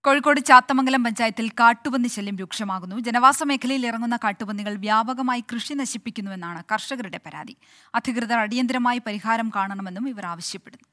കോഴിക്കോട് ചാത്തമംഗലം പഞ്ചായത്തിൽ കാട്ടുപന്നി ശല്യം രൂക്ഷമാകുന്നു ജനവാസ മേഖലയിൽ ഇറങ്ങുന്ന കാട്ടുപന്നികൾ വ്യാപകമായി കൃഷി നശിപ്പിക്കുന്നുവെന്നാണ് കർഷകരുടെ പരാതി അധികൃതർ അടിയന്തരമായി പരിഹാരം കാണണമെന്നും ഇവർ ആവശ്യപ്പെടുന്നു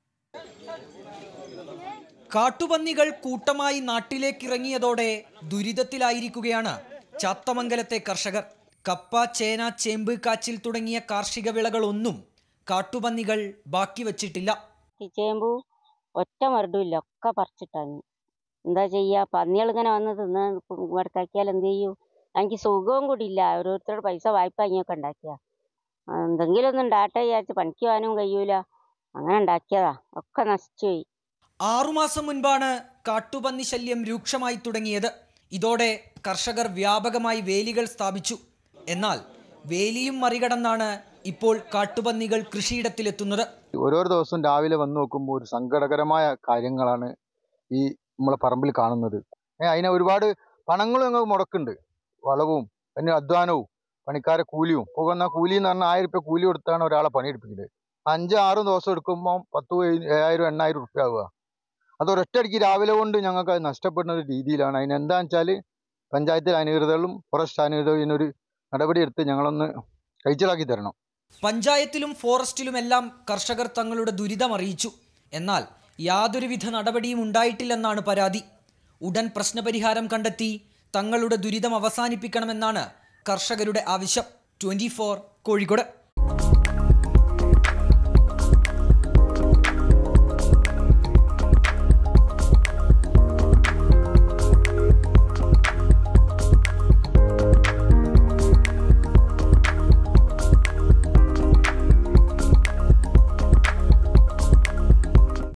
കാട്ടുപന്നികൾ കൂട്ടമായി നാട്ടിലേക്കിറങ്ങിയതോടെ ദുരിതത്തിലായിരിക്കുകയാണ് ചാത്തമംഗലത്തെ കർഷകർ കപ്പ ചേന ചേമ്പ് കാച്ചിൽ തുടങ്ങിയ കാർഷിക വിളകളൊന്നും കാട്ടുപന്നികൾ ബാക്കി വച്ചിട്ടില്ല ഈ ചേമ്പു ഒറ്റ മരടുമില്ല ഒക്കെ പറിച്ചിട്ടാണ് എന്താ ചെയ്യുക പന്നികൾ ഇങ്ങനെ വന്ന് തിന്ന് വടക്കാക്കിയാൽ എന്ത് ചെയ്യും എനിക്ക് സുഖവും കൂടി ഇല്ല ഓരോരുത്തരോട് പൈസ വായ്പ അങ്ങനെയൊക്കെ ഉണ്ടാക്കിയ എന്തെങ്കിലും ഒന്ന് ഉണ്ടാട്ടെ വിചാരിച്ച് പണിക്ക് പോകാനും കഴിയൂല അങ്ങനെ ഉണ്ടാക്കിയതാ ഒക്കെ നശിച്ചുപോയി ആറുമാസം മുൻപാണ് കാട്ടുപന്നി ശല്യം രൂക്ഷമായി തുടങ്ങിയത് ഇതോടെ കർഷകർ വ്യാപകമായി വേലികൾ സ്ഥാപിച്ചു എന്നാൽ വേലിയും മറികടന്നാണ് ഇപ്പോൾ കാട്ടുപന്നികൾ കൃഷിയിടത്തിലെത്തുന്നത് ഓരോ ദിവസവും രാവിലെ വന്ന് നോക്കുമ്പോൾ ഒരു സങ്കടകരമായ കാര്യങ്ങളാണ് ഈ നമ്മളെ പറമ്പിൽ കാണുന്നത് ഏ അതിന് ഒരുപാട് പണങ്ങളും ഞങ്ങൾക്ക് മുടക്കുന്നുണ്ട് വളവും പിന്നെ അധ്വാനവും പണിക്കാരെ കൂലിയും പോകുന്ന കൂലി എന്ന് പറഞ്ഞാൽ ആയിരം റുപ്യ കൂലി കൊടുത്താണ് ഒരാളെ പണിയെടുപ്പിക്കുന്നത് അഞ്ച് ആറ് ദിവസം എടുക്കുമ്പോൾ പത്ത് ഏഴ്- ഏഴായിരം എണ്ണായിരം റുപ്യ ആവുക അത് ഒരൊറ്റയടിക്ക് രാവിലെ കൊണ്ട് ഞങ്ങൾക്ക് അത് നഷ്ടപ്പെടുന്ന ഒരു രീതിയിലാണ് അതിന് എന്താണെന്ന് വെച്ചാൽ പഞ്ചായത്തിൽ അധികൃതരും ഫോറസ്റ്റ് അധികൃതരും ഇതിനൊരു നടപടി എടുത്ത് ഞങ്ങളൊന്ന് കഴിച്ചിലാക്കി തരണം പഞ്ചായത്തിലും ഫോറസ്റ്റിലുമെല്ലാം കർഷകർ തങ്ങളുടെ ദുരിതം അറിയിച്ചു എന്നാൽ യാതൊരുവിധ നടപടിയും ഉണ്ടായിട്ടില്ലെന്നാണ് പരാതി ഉടൻ പ്രശ്നപരിഹാരം കണ്ടെത്തി തങ്ങളുടെ ദുരിതം അവസാനിപ്പിക്കണമെന്നാണ് കർഷകരുടെ ആവശ്യം ട്വന്റി കോഴിക്കോട്